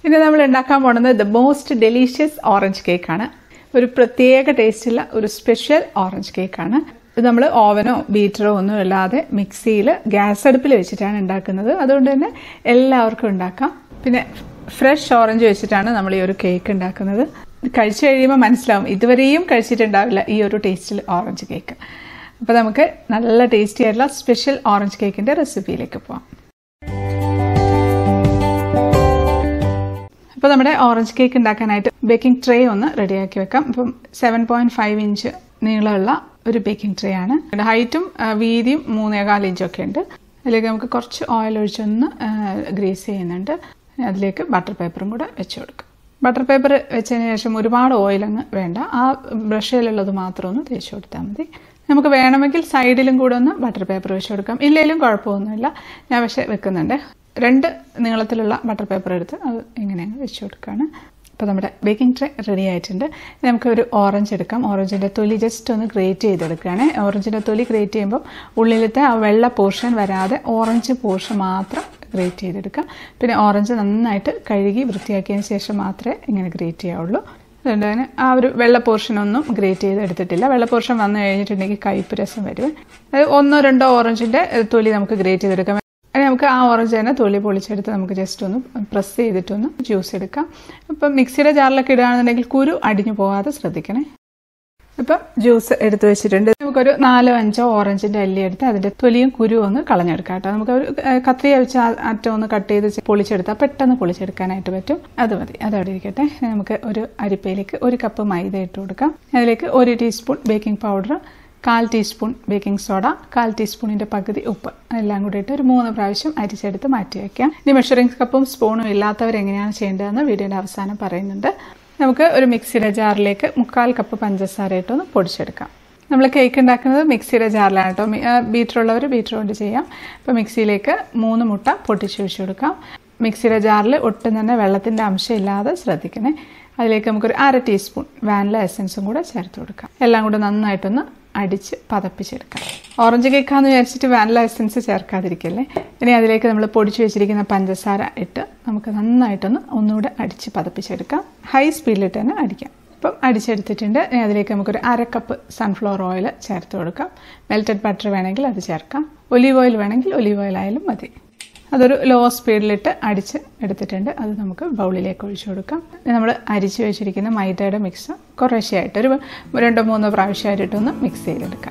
ഇനി നമ്മൾ ഉണ്ടാക്കാൻ പോകുന്നത് ദ മോസ്റ്റ് ഡെലീഷ്യസ് ഓറഞ്ച് കേക്കാണ് ഒരു പ്രത്യേക ടേസ്റ്റുള്ള ഒരു സ്പെഷ്യൽ ഓറഞ്ച് കേക്കാണ് ഇത് നമ്മൾ ഓവനോ ബീറ്ററോ ഒന്നും ഇല്ലാതെ മിക്സിയിൽ ഗ്യാസ് അടുപ്പിൽ വെച്ചിട്ടാണ് ഉണ്ടാക്കുന്നത് അതുകൊണ്ട് തന്നെ എല്ലാവർക്കും ഉണ്ടാക്കാം പിന്നെ ഫ്രഷ് ഓറഞ്ച് വെച്ചിട്ടാണ് നമ്മൾ ഈ ഒരു കേക്ക് ഉണ്ടാക്കുന്നത് കഴിച്ചു കഴിയുമ്പോൾ മനസ്സിലാവും ഇതുവരെയും കഴിച്ചിട്ടുണ്ടാവില്ല ഈ ഒരു ടേസ്റ്റിൽ ഓറഞ്ച് കേക്ക് അപ്പോൾ നമുക്ക് നല്ല ടേസ്റ്റി ആയിട്ടുള്ള സ്പെഷ്യൽ ഓറഞ്ച് കേക്കിൻ്റെ റെസിപ്പിയിലേക്ക് പോവാം അപ്പോൾ നമ്മുടെ ഓറഞ്ച് കേക്ക് ഉണ്ടാക്കാനായിട്ട് ബേക്കിംഗ് ട്രേ ഒന്ന് റെഡിയാക്കി വെക്കാം ഇപ്പം സെവൻ പോയിന്റ് ഫൈവ് ഇഞ്ച് നീളമുള്ള ഒരു ബേക്കിംഗ് ട്രേ ആണ് ഹൈറ്റും വീതിയും മൂന്നേകാൽ ഇഞ്ചൊക്കെ ഉണ്ട് അതിലേക്ക് നമുക്ക് കുറച്ച് ഓയിൽ ഒഴിച്ചൊന്ന് ഗ്രേസ് ചെയ്യുന്നുണ്ട് അതിലേക്ക് ബട്ടർ പേപ്പറും കൂടെ വെച്ച് കൊടുക്കാം ബട്ടർ പേപ്പർ വെച്ചതിന് ശേഷം ഒരുപാട് ഓയിൽ അങ്ങ് വേണ്ട ആ ബ്രഷിലുള്ളത് മാത്രം ഒന്ന് തേച്ച് കൊടുത്താൽ മതി നമുക്ക് വേണമെങ്കിൽ സൈഡിലും കൂടെ ഒന്ന് ബട്ടർ പേപ്പർ വെച്ച് കൊടുക്കാം ഇല്ലെങ്കിലും കുഴപ്പമൊന്നുമില്ല ഞാൻ പക്ഷേ വെക്കുന്നുണ്ട് രണ്ട് നീളത്തിലുള്ള ബട്ടർ പേപ്പർ എടുത്ത് അത് ഇങ്ങനെ വെച്ച് കൊടുക്കുകയാണ് അപ്പോൾ നമ്മുടെ ബേക്കിംഗ് ട്രേ റെഡി ആയിട്ടുണ്ട് നമുക്ക് ഒരു ഓറഞ്ച് എടുക്കാം ഓറഞ്ചിൻ്റെ തൊലി ജസ്റ്റ് ഒന്ന് ഗ്രേറ്റ് ചെയ്തെടുക്കുകയാണ് ഓറഞ്ചിൻ്റെ തൊലി ഗ്രേറ്റ് ചെയ്യുമ്പോൾ ഉള്ളിലത്തെ ആ വെള്ള പോർഷൻ വരാതെ ഓറഞ്ച് പോർഷൻ മാത്രം ഗ്രേറ്റ് ചെയ്തെടുക്കാം പിന്നെ ഓറഞ്ച് നന്നായിട്ട് കഴുകി വൃത്തിയാക്കിയതിന് ശേഷം മാത്രമേ ഇങ്ങനെ ഗ്രേറ്റ് ചെയ്യാവുള്ളൂ അതുകൊണ്ട് തന്നെ ആ ഒരു വെള്ള പോർഷനൊന്നും ഗ്രേറ്റ് ചെയ്ത് എടുത്തിട്ടില്ല വെള്ള പോർഷൻ വന്നു കഴിഞ്ഞിട്ടുണ്ടെങ്കിൽ കയ്പ്പ് രസം വരും അത് ഒന്നോ രണ്ടോ ഓറഞ്ചിൻ്റെ തൊലി നമുക്ക് ഗ്രേറ്റ് ചെയ്തെടുക്കാം നമുക്ക് ആ ഓറഞ്ച് തന്നെ തൊലി പൊളിച്ചെടുത്ത് നമുക്ക് ജസ്റ്റ് ഒന്ന് പ്രസ് ചെയ്തിട്ടൊന്ന് ജ്യൂസ് എടുക്കാം അപ്പം മിക്സിയുടെ ജാറിലൊക്കെ ഇടുകയാണെന്നുണ്ടെങ്കിൽ കുരു അടിഞ്ഞു പോകാതെ ശ്രദ്ധിക്കണേ ഇപ്പം ജ്യൂസ് എടുത്ത് വെച്ചിട്ടുണ്ട് നമുക്കൊരു നാലോ അഞ്ചോ ഓറഞ്ചിന്റെ അല്ലി എടുത്ത് അതിന്റെ തൊലിയും കുരുവും ഒന്ന് കളഞ്ഞെടുക്കാം കേട്ടോ നമുക്ക് ഒരു കത്രിയ വെച്ച് അറ്റം ഒന്ന് കട്ട് ചെയ്ത് പൊളിച്ചെടുത്താൽ പെട്ടെന്ന് പൊളിച്ചെടുക്കാനായിട്ട് പറ്റും അത് മതി അത് അവിടെ ഇരിക്കട്ടെ നമുക്ക് ഒരു അരിപ്പയിലേക്ക് ഒരു കപ്പ് മൈദ ഇട്ട് കൊടുക്കാം അതിലേക്ക് ഒരു ടീസ്പൂൺ ബേക്കിംഗ് പൗഡർ കാൽ ടീസ്പൂൺ ബേക്കിംഗ് സോഡ കാൽ ടീസ്പൂണിന്റെ പകുതി ഉപ്പ് എല്ലാം കൂടി ഇട്ട് ഒരു മൂന്ന് പ്രാവശ്യം അരിച്ചെടുത്ത് മാറ്റി വയ്ക്കാം ഇനി മെഷറിംഗ് കപ്പും സ്പൂണും ഇല്ലാത്തവർ എങ്ങനെയാണ് ചെയ്യേണ്ടതെന്ന് വീഡിയോയുടെ അവസാനം പറയുന്നുണ്ട് നമുക്ക് ഒരു മിക്സിയുടെ ജാറിലേക്ക് മുക്കാൽ കപ്പ് പഞ്ചസാര ഇട്ടൊന്ന് പൊടിച്ചെടുക്കാം നമ്മൾ കേക്ക് ഉണ്ടാക്കുന്നത് മിക്സിയുടെ ജാറിലാണ് കേട്ടോ ബീറ്ററുള്ളവർ ബീറ്റർ കൊണ്ട് ചെയ്യാം അപ്പോൾ മിക്സിയിലേക്ക് മൂന്ന് മുട്ട പൊട്ടിച്ച് വെച്ച് കൊടുക്കാം മിക്സിയുടെ ജാറിൽ ഒട്ടും തന്നെ വെള്ളത്തിൻ്റെ അംശം ഇല്ലാതെ ശ്രദ്ധിക്കണേ അതിലേക്ക് നമുക്കൊരു അര ടീസ്പൂൺ വാനില എസൻസും കൂടെ ചേർത്ത് കൊടുക്കാം എല്ലാം കൂടെ നന്നായിട്ടൊന്ന് അടിച്ച് പതപ്പിച്ചെടുക്കാം ഓറഞ്ച് കേക്കാന്ന് വിചാരിച്ചിട്ട് വാനില എസൻസ് ചേർക്കാതിരിക്കല്ലേ ഇനി അതിലേക്ക് നമ്മൾ പൊടിച്ചു വെച്ചിരിക്കുന്ന പഞ്ചസാര ഇട്ട് നമുക്ക് നന്നായിട്ടൊന്ന് ഒന്നുകൂടെ അടിച്ച് പതപ്പിച്ചെടുക്കാം ഹൈ സ്പീഡിലിട്ട് തന്നെ അടിക്കാം ഇപ്പം അടിച്ചെടുത്തിട്ടുണ്ട് ഇനി അതിലേക്ക് നമുക്കൊരു അര കപ്പ് സൺഫ്ലവർ ഓയിൽ ചേർത്ത് കൊടുക്കാം മെൽറ്റഡ് ബട്ടർ വേണമെങ്കിൽ അത് ചേർക്കാം ഒലീവ് ഓയിൽ വേണമെങ്കിൽ ഒലീവ് ഓയിൽ ആയാലും മതി അതൊരു ലോ സ്പീഡിലിട്ട് അടിച്ച് എടുത്തിട്ടുണ്ട് അത് നമുക്ക് ബൗളിലേക്ക് ഒഴിച്ചു കൊടുക്കാം നമ്മൾ അരിച്ച് വെച്ചിരിക്കുന്ന മൈദയുടെ മിക്സ് കുറേശ്ശെയായിട്ട് ഒരു രണ്ടോ മൂന്നോ പ്രാവശ്യമായിട്ടൊന്ന് മിക്സ് ചെയ്തെടുക്കാം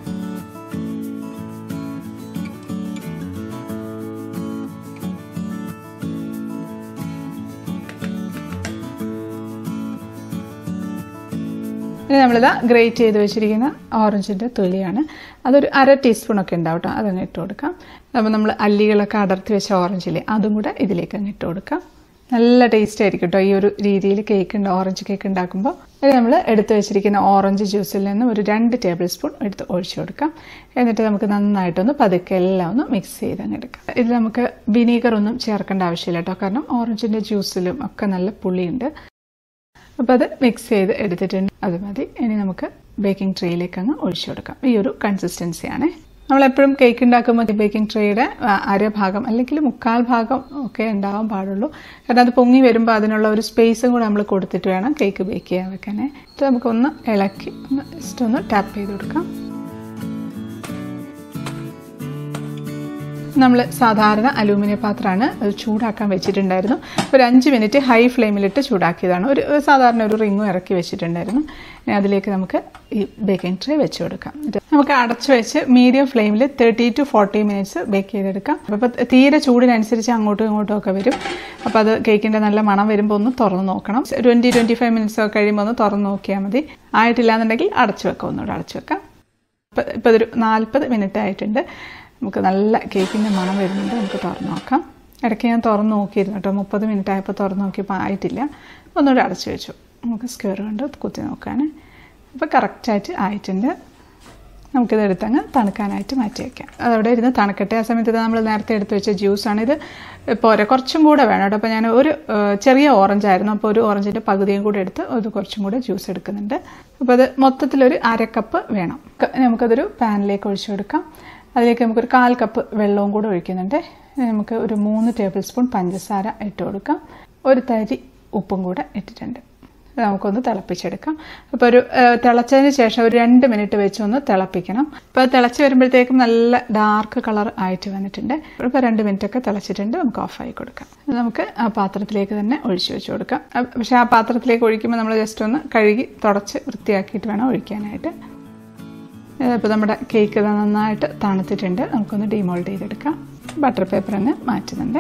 ഇനി നമ്മളിതാ ഗ്രേറ്റ് ചെയ്ത് വെച്ചിരിക്കുന്ന ഓറഞ്ചിൻ്റെ തൊലിയാണ് അതൊരു അര ടീസ്പൂണൊക്കെ ഉണ്ടാവും കേട്ടോ അതങ്ങ് ഇട്ട് കൊടുക്കാം അപ്പോൾ നമ്മൾ അല്ലികളൊക്കെ അടർത്തി വെച്ച ഓറഞ്ചില്ലേ അതും കൂടെ ഇതിലേക്ക് അങ്ങ് ഇട്ട് കൊടുക്കാം നല്ല ടേസ്റ്റ് ആയിരിക്കും കേട്ടോ ഈ ഒരു രീതിയിൽ കേക്ക് ഉണ്ട് ഓറഞ്ച് കേക്ക് ഉണ്ടാക്കുമ്പോൾ ഇത് നമ്മൾ എടുത്ത് വെച്ചിരിക്കുന്ന ഓറഞ്ച് ജ്യൂസിൽ നിന്ന് ഒരു രണ്ട് ടേബിൾ സ്പൂൺ എടുത്ത് ഒഴിച്ചു കൊടുക്കാം എന്നിട്ട് നമുക്ക് നന്നായിട്ടൊന്ന് പതുക്കെ എല്ലാം ഒന്ന് മിക്സ് ചെയ്ത് അങ്ങ് എടുക്കാം ഇതിൽ നമുക്ക് വിനീഗർ ഒന്നും ചേർക്കേണ്ട ആവശ്യമില്ല കേട്ടോ കാരണം ഓറഞ്ചിൻ്റെ ജ്യൂസിലും ഒക്കെ നല്ല പുളിയുണ്ട് അപ്പോൾ അത് മിക്സ് ചെയ്ത് എടുത്തിട്ടുണ്ട് അത് മതി ഇനി നമുക്ക് ബേക്കിംഗ് ട്രേയിലേക്ക് അങ്ങ് ഒഴിച്ചു കൊടുക്കാം ഈ ഒരു കൺസിസ്റ്റൻസിയാണ് നമ്മളെപ്പോഴും കേക്ക് ഉണ്ടാക്കുമ്പോൾ ബേക്കിംഗ് ട്രേയുടെ അരഭാഗം അല്ലെങ്കിൽ മുക്കാൽ ഭാഗം ഒക്കെ ഉണ്ടാവാൻ പാടുള്ളൂ കാരണം അത് പൊങ്ങി വരുമ്പോൾ അതിനുള്ള ഒരു സ്പേസും കൂടെ നമ്മൾ കൊടുത്തിട്ട് വേണം കേക്ക് ബേക്ക് ചെയ്യാൻ വെക്കാനേ ഇത് നമുക്കൊന്ന് ഇളക്കി ഒന്ന് ജസ്റ്റ് ഒന്ന് ടാപ്പ് ചെയ്ത് കൊടുക്കാം നമ്മൾ സാധാരണ അലൂമിനിയം പാത്രമാണ് അത് ചൂടാക്കാൻ വെച്ചിട്ടുണ്ടായിരുന്നു ഒരു അഞ്ച് മിനിറ്റ് ഹൈ ഫ്ലെയിമിലിട്ട് ചൂടാക്കിയതാണ് ഒരു സാധാരണ ഒരു റിങ്ങും ഇറക്കി വെച്ചിട്ടുണ്ടായിരുന്നു അതിലേക്ക് നമുക്ക് ഈ ബേക്കിംഗ് ട്രേ വെച്ച് കൊടുക്കാം നമുക്ക് അടച്ചു വെച്ച് മീഡിയം ഫ്ലെയിമിൽ thirty to forty minutes bake ചെയ്തെടുക്കാം അപ്പോൾ തീരെ ചൂടിനനുസരിച്ച് അങ്ങോട്ടും ഇങ്ങോട്ടും ഒക്കെ വരും അപ്പോൾ അത് കേക്കിൻ്റെ നല്ല മണം വരുമ്പോൾ ഒന്ന് തുറന്ന് നോക്കണം ട്വൻറ്റി ട്വൻറ്റി ഫൈവ് മിനിറ്റ്സ് ഒക്കെ കഴിയുമ്പോൾ ഒന്ന് തുറന്ന് നോക്കിയാൽ മതി ആയിട്ടില്ല എന്നുണ്ടെങ്കിൽ അടച്ചു വെക്കാം ഒന്നുകൂടെ അടച്ചു വെക്കാം ഇപ്പോൾ ഇപ്പോൾ ഇതൊരു നാൽപ്പത് മിനിറ്റ് ആയിട്ടുണ്ട് നമുക്ക് നല്ല കേക്കിൻ്റെ മണം വരുന്നുണ്ട് നമുക്ക് തുറന്ന് നോക്കാം ഇടയ്ക്ക് ഞാൻ തുറന്ന് നോക്കിയിരുന്നു കേട്ടോ മുപ്പത് മിനിറ്റ് ആയപ്പോൾ തുറന്ന് നോക്കിയപ്പോൾ ആയിട്ടില്ല ഒന്നുകൂടെ അടച്ചു വെച്ചു നമുക്ക് സ്ക്വയർ കൊണ്ട് കുത്തി നോക്കാൻ അപ്പോൾ കറക്റ്റായിട്ട് ആയിട്ടുണ്ട് നമുക്കിത് എടുത്തങ്ങ് തണുക്കാനായിട്ട് മാറ്റി വയ്ക്കാം അതവിടെ ഇരുന്ന് തണുക്കട്ടെ ആ സമയത്ത് ഇത് നമ്മൾ നേരത്തെ എടുത്ത് വെച്ച ജ്യൂസാണ് ഇത് പോരെ കുറച്ചും കൂടെ വേണം കേട്ടോ അപ്പോൾ ഞാൻ ഒരു ചെറിയ ഓറഞ്ച് ആയിരുന്നു അപ്പോൾ ഒരു ഓറഞ്ചിൻ്റെ പകുതിയും കൂടെ എടുത്ത് അത് കുറച്ചും കൂടെ ജ്യൂസ് എടുക്കുന്നുണ്ട് അപ്പോൾ അത് മൊത്തത്തിലൊരു അര കപ്പ് വേണം നമുക്കതൊരു പാനിലേക്ക് ഒഴിച്ചു കൊടുക്കാം അതിലേക്ക് നമുക്കൊരു കാൽ കപ്പ് വെള്ളവും കൂടെ ഒഴിക്കുന്നുണ്ട് നമുക്ക് ഒരു മൂന്ന് ടേബിൾ സ്പൂൺ പഞ്ചസാര ഇട്ട് കൊടുക്കാം ഒരു തരി ഉപ്പും കൂടെ ഇട്ടിട്ടുണ്ട് ഇത് നമുക്കൊന്ന് തിളപ്പിച്ചെടുക്കാം അപ്പോൾ ഒരു ഏഹ്, തിളച്ചതിന് ശേഷം ഒരു രണ്ട് മിനിറ്റ് വെച്ച് ഒന്ന് തിളപ്പിക്കണം അപ്പോൾ അത് തിളച്ച് വരുമ്പോഴത്തേക്കും നല്ല ഡാർക്ക് കളർ ആയിട്ട് വന്നിട്ടുണ്ട് ഇപ്പോൾ രണ്ട് മിനിറ്റ് ഒക്കെ തിളച്ചിട്ടുണ്ട് നമുക്ക് ഓഫായി കൊടുക്കാം ഇത് നമുക്ക് ആ പാത്രത്തിലേക്ക് തന്നെ ഒഴിച്ചു വെച്ച് കൊടുക്കാം അഹ് പക്ഷേ ആ പാത്രത്തിലേക്ക് ഒഴിക്കുമ്പോൾ നമ്മൾ ജസ്റ്റ് ഒന്ന് കഴുകി തുടച്ച് വൃത്തിയാക്കിയിട്ട് വേണം ഒഴിക്കാനായിട്ട് ഇപ്പോൾ നമ്മുടെ കേക്ക് ഇതാ നന്നായിട്ട് തണുത്തിട്ടുണ്ട് നമുക്കൊന്ന് ഡിമോൾഡ് ചെയ്തെടുക്കാം ബട്ടർ പേപ്പർ അങ്ങ് മാറ്റുന്നുണ്ട്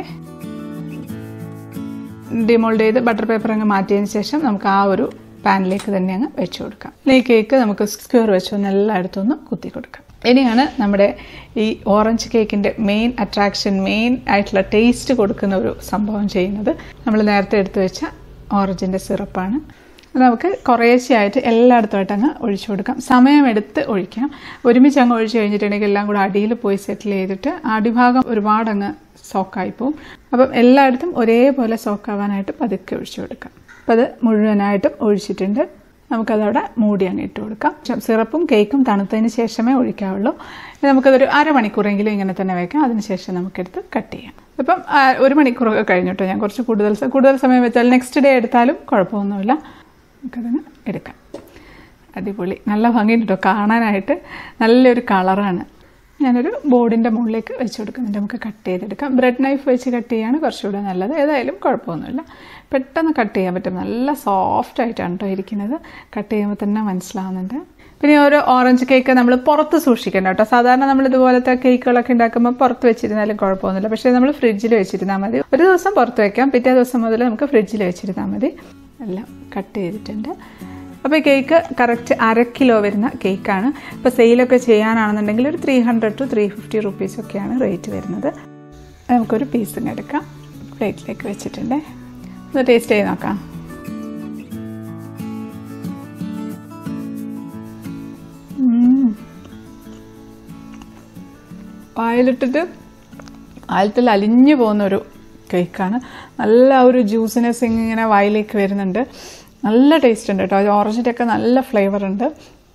ഡിമോൾഡ് ചെയ്ത് ബട്ടർ പേപ്പർ അങ്ങ് മാറ്റിയതിന് ശേഷം നമുക്ക് ആ ഒരു പാനിലേക്ക് തന്നെ അങ്ങ് വെച്ച് കൊടുക്കാം ഈ കേക്ക് നമുക്ക് സ്ക്വയർ വെച്ചൊന്ന് എല്ലായിടത്തും ഒന്ന് കുത്തി കൊടുക്കാം ഇനിയാണ് നമ്മുടെ ഈ ഓറഞ്ച് കേക്കിൻ്റെ മെയിൻ അട്രാക്ഷൻ മെയിൻ ആയിട്ടുള്ള ടേസ്റ്റ് കൊടുക്കുന്ന ഒരു സംഭവം ചെയ്യുന്നത് നമ്മൾ നേരത്തെ എടുത്തു വെച്ച ഓറഞ്ചിൻ്റെ സിറപ്പാണ് അത് നമുക്ക് കുറേശ്ശെയായിട്ട് എല്ലായിടത്തുമായിട്ട് അങ്ങ് ഒഴിച്ചു കൊടുക്കാം സമയമെടുത്ത് ഒഴിക്കാം ഒരുമിച്ച് അങ്ങ് ഒഴിച്ചു കഴിഞ്ഞിട്ടുണ്ടെങ്കിൽ എല്ലാം കൂടെ അടിയിൽ പോയി സെറ്റിൽ ചെയ്തിട്ട് അടിഭാഗം ഒരുപാട് അങ്ങ് സോക്കായി പോവും അപ്പം എല്ലായിടത്തും ഒരേപോലെ സോക്കാവാനായിട്ട് പതുക്കെ ഒഴിച്ചു കൊടുക്കാം അപ്പം അത് മുഴുവനായിട്ടും ഒഴിച്ചിട്ടുണ്ട് നമുക്കതവിടെ മൂടി അങ്ങ് ഇട്ട് കൊടുക്കാം ശ- സിറപ്പും കേക്കും തണുത്തതിന് ശേഷമേ ഒഴിക്കാവുള്ളൂ ഇനി നമുക്കതൊരു അരമണിക്കൂറെങ്കിലും ഇങ്ങനെ തന്നെ വെക്കാം അതിനുശേഷം നമുക്കെടുത്ത് കട്ട് ചെയ്യാം ഇപ്പം ആ, ഒരു മണിക്കൂറൊക്കെ കഴിഞ്ഞിട്ടോ ഞാൻ കുറച്ച് കൂടുതൽ സ- കൂടുതൽ സമയം വെച്ചാൽ നെക്സ്റ്റ് ഡേ എടുത്താലും കുഴപ്പമൊന്നുമില്ല നമുക്കതങ്ങ് എടുക്കാം അടിപൊളി നല്ല ഭംഗിയുണ്ട് കേട്ടോ കാണാനായിട്ട് നല്ലൊരു കളറാണ് ഞാനൊരു ബോർഡിൻ്റെ മുകളിലേക്ക് വെച്ച് കൊടുക്കുന്നുണ്ട് നമുക്ക് കട്ട് ചെയ്തെടുക്കാം ബ്രെഡ് നൈഫ് വെച്ച് കട്ട് ചെയ്യാണ് കുറച്ചുകൂടെ നല്ലത് ഏതായാലും കുഴപ്പമൊന്നുമില്ല പെട്ടെന്ന് കട്ട് ചെയ്യാൻ പറ്റും നല്ല സോഫ്റ്റ് ആയിട്ടാണ് കേട്ടോ ഇരിക്കുന്നത് കട്ട് ചെയ്യുമ്പോൾ തന്നെ മനസ്സിലാവുന്നുണ്ട് പിന്നെ ഒരു ഓറഞ്ച് കേക്ക് നമ്മൾ പുറത്ത് സൂക്ഷിക്കണം കേട്ടോ സാധാരണ നമ്മൾ ഇതുപോലത്തെ കേക്കുകളൊക്കെ ഉണ്ടാക്കുമ്പോൾ പുറത്ത് വെച്ചിരുന്നാലും കുഴപ്പമൊന്നുമില്ല പക്ഷേ നമ്മൾ ഫ്രിഡ്ജിൽ വെച്ചിരുന്നാൽ മതി ഒരു ദിവസം പുറത്ത് വെക്കാം പിറ്റേ ദിവസം മുതൽ നമുക്ക് ഫ്രിഡ്ജിൽ വെച്ചിരുന്നാൽ മതി എല്ലാം കട്ട് ചെയ്തിട്ടുണ്ട് അപ്പോൾ ഈ കേക്ക് കറക്റ്റ് അര കിലോ വരുന്ന കേക്കാണ് ഇപ്പോൾ സെയിലൊക്കെ ചെയ്യാനാണെന്നുണ്ടെങ്കിൽ ഒരു three hundred to three fifty റുപ്പീസൊക്കെയാണ് റേറ്റ് വരുന്നത് നമുക്കൊരു പീസിന് എടുക്കാം പ്ലേറ്റിലേക്ക് വെച്ചിട്ടുണ്ട് ഒന്ന് ടേസ്റ്റ് ചെയ്ത് നോക്കാം ഉം. വായിലിട്ടിട്ട് വായിലത്തിൽ അലിഞ്ഞു പോകുന്നൊരു കേക്കാണ് നല്ല ഒരു ജ്യൂസിനെസ് ഇങ്ങനെ വായിലേക്ക് വരുന്നുണ്ട് നല്ല ടേസ്റ്റ് ഉണ്ട് കേട്ടോ ഓറഞ്ചിൻ്റെ ഒക്കെ നല്ല ഫ്ലേവർ ഉണ്ട്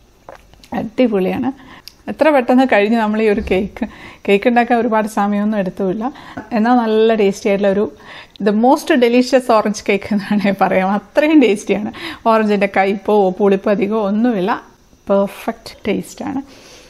അടിപൊളിയാണ് എത്ര പെട്ടെന്ന് കഴിഞ്ഞു നമ്മൾ ഈ ഒരു കേക്ക് കേക്ക് ഉണ്ടാക്കാൻ ഒരുപാട് സമയമൊന്നും എടുത്തുമില്ല എന്നാൽ നല്ല ടേസ്റ്റി ആയിട്ടുള്ള ഒരു the most delicious orange cake എന്നാണ് പറയാം അത്രയും ടേസ്റ്റിയാണ് ഓറഞ്ചിൻ്റെ കയ്പോ പുളിപ്പോ അധികമോ ഒന്നുമില്ല പെർഫെക്റ്റ് ടേസ്റ്റാണ്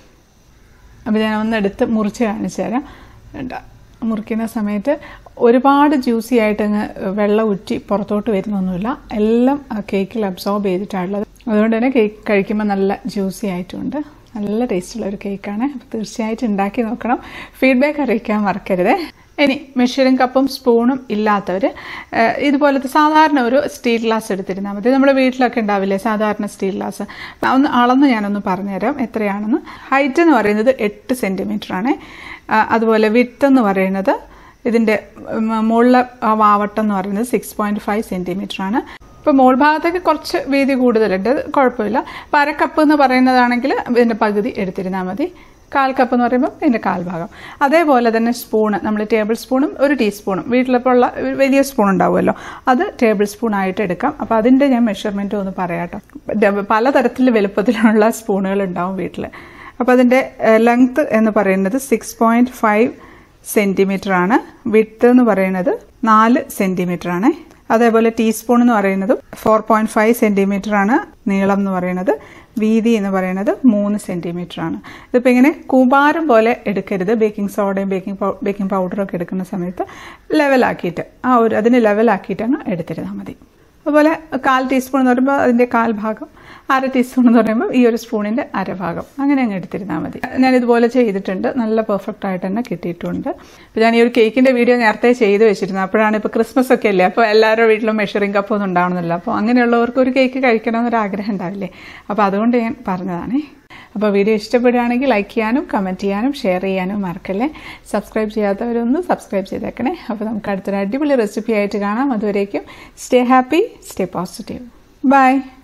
അപ്പോൾ ഞാൻ ഒന്ന് എടുത്ത് മുറിച്ച് കാണിച്ചു തരാം വേണ്ട മുറിക്കുന്ന സമയത്ത് ഒരുപാട് ജ്യൂസി ആയിട്ട് അങ്ങ് വെള്ളം ഉറ്റി പുറത്തോട്ട് വരുന്നൊന്നുമില്ല എല്ലാം ആ കേക്കിൽ അബ്സോർബ് ചെയ്തിട്ടാണുള്ളത് അതുകൊണ്ട് തന്നെ കേക്ക് കഴിക്കുമ്പോൾ നല്ല ജ്യൂസി ആയിട്ടുണ്ട് നല്ല ടേസ്റ്റുള്ള ഒരു കേക്കാണ് അപ്പോൾ തീർച്ചയായിട്ടും ഉണ്ടാക്കി നോക്കണം ഫീഡ്ബാക്ക് അറിയിക്കാൻ മറക്കരുത് ഇനി മെഷറിംഗ് കപ്പും സ്പൂണും ഇല്ലാത്തവർ ഇതുപോലത്തെ സാധാരണ ഒരു സ്റ്റീൽ ഗ്ലാസ് എടുത്തിരുന്നാൽ മതി നമ്മുടെ വീട്ടിലൊക്കെ ഉണ്ടാവില്ലേ സാധാരണ സ്റ്റീൽ ഗ്ലാസ് ഒന്ന് അളന്ന് ഞാനൊന്ന് പറഞ്ഞുതരാം എത്രയാണെന്ന് ഹൈറ്റ് എന്ന് പറയുന്നത് എട്ട് സെൻറ്റിമീറ്റർ ആണ് ആ, അതുപോലെ വിട്ട് എന്ന് പറയുന്നത് ഇതിൻ്റെ മുകളിലെ ആ വാവട്ടം എന്ന് പറയുന്നത് സിക്സ് പോയിൻറ്റ് ഫൈവ് സെൻറ്റിമീറ്റർ ആണ് ഇപ്പോൾ മോൾ ഭാഗത്തേക്ക് കുറച്ച് വീതി കൂടുതലുണ്ട് അത് കുഴപ്പമില്ല അപ്പോൾ അര കപ്പ് എന്ന് പറയുന്നതാണെങ്കിൽ ഇതിൻ്റെ പകുതി എടുത്തിരുന്നാൽ മതി കാൽ കപ്പ് എന്ന് പറയുമ്പോൾ ഇതിൻ്റെ കാൽഭാഗം അതേപോലെ തന്നെ സ്പൂണ് നമ്മൾ ടേബിൾ സ്പൂണും ഒരു ടീസ്പൂണും വീട്ടിലിപ്പോൾ ഉള്ള വലിയ സ്പൂൺ ഉണ്ടാവുമല്ലോ അത് ടേബിൾ സ്പൂൺ ആയിട്ട് എടുക്കാം അപ്പോൾ അതിൻ്റെ ഞാൻ മെഷർമെൻറ്റ് ഒന്ന് പറയാം കേട്ടോ പലതരത്തിൽ വലുപ്പത്തിലുള്ള സ്പൂണുകൾ ഉണ്ടാവും വീട്ടിൽ അപ്പോൾ അതിൻ്റെ ലെങ്ത് എന്ന് പറയുന്നത് സിക്സ് പോയിൻറ്റ് ഫൈവ് സെൻറ്റിമീറ്റർ ആണ് വിട്ട് എന്ന് പറയുന്നത് നാല് സെൻറ്റിമീറ്റർ ആണ് അതേപോലെ ടീസ്പൂൺ എന്ന് പറയുന്നത് ഫോർ പോയിന്റ് ഫൈവ് സെന്റിമീറ്റർ ആണ് നീളം എന്ന് പറയുന്നത് വീതി എന്ന് പറയുന്നത് മൂന്ന് സെന്റിമീറ്റർ ആണ് ഇതിപ്പോൾ ഇങ്ങനെ കൂമ്പാരം പോലെ എടുക്കരുത് ബേക്കിംഗ് സോഡയും ബേക്കിംഗ് ബേക്കിംഗ് പൗഡറും ഒക്കെ എടുക്കുന്ന സമയത്ത് ലെവലാക്കിയിട്ട് ആ ഒരു അതിന് ലെവലാക്കിയിട്ട് അങ്ങ് എടുത്തിരുന്നാൽ മതി അതുപോലെ കാൽ ടീസ്പൂൺ എന്ന് പറയുമ്പോൾ അതിൻ്റെ കാൽ ഭാഗം അര ടീസ്പൂൺ എന്ന് പറയുമ്പോൾ ഈ ഒരു സ്പൂണിൻ്റെ അരഭാഗം അങ്ങനെ അങ്ങ് എടുത്തിരുന്നാൽ മതി ഞാൻ ഇതുപോലെ ചെയ്തിട്ടുണ്ട് നല്ല പെർഫെക്റ്റ് ആയിട്ട് തന്നെ കിട്ടിയിട്ടുണ്ട് അപ്പോൾ ഞാൻ ഈ ഒരു കേക്കിൻ്റെ വീഡിയോ നേരത്തെ ചെയ്ത് വെച്ചിരുന്നു അപ്പോഴാണ് ഇപ്പോൾ ക്രിസ്മസ് ഒക്കെ അല്ലേ അപ്പോൾ എല്ലാവരുടെ വീട്ടിലും മെഷറിംഗ് കപ്പ് ഒന്നും ഉണ്ടാവണമെന്നില്ല അപ്പോൾ അങ്ങനെയുള്ളവർക്ക് ഒരു കേക്ക് കഴിക്കണമെന്നൊരു ആഗ്രഹം ഉണ്ടാവില്ലേ അപ്പോൾ അതുകൊണ്ട് ഞാൻ പറഞ്ഞതാണേ അപ്പോൾ വീഡിയോ ഇഷ്ടപ്പെടുകയാണെങ്കിൽ ലൈക്ക് ചെയ്യാനും കമൻറ്റ് ചെയ്യാനും ഷെയർ ചെയ്യാനും മറക്കല്ലേ സബ്സ്ക്രൈബ് ചെയ്യാത്തവരൊന്ന് സബ്സ്ക്രൈബ് ചെയ്തേക്കണേ അപ്പോൾ നമുക്ക് അടുത്തൊരു അടിപൊളി റെസിപ്പി ആയിട്ട് കാണാം അതുവരേക്കും stay happy stay positive by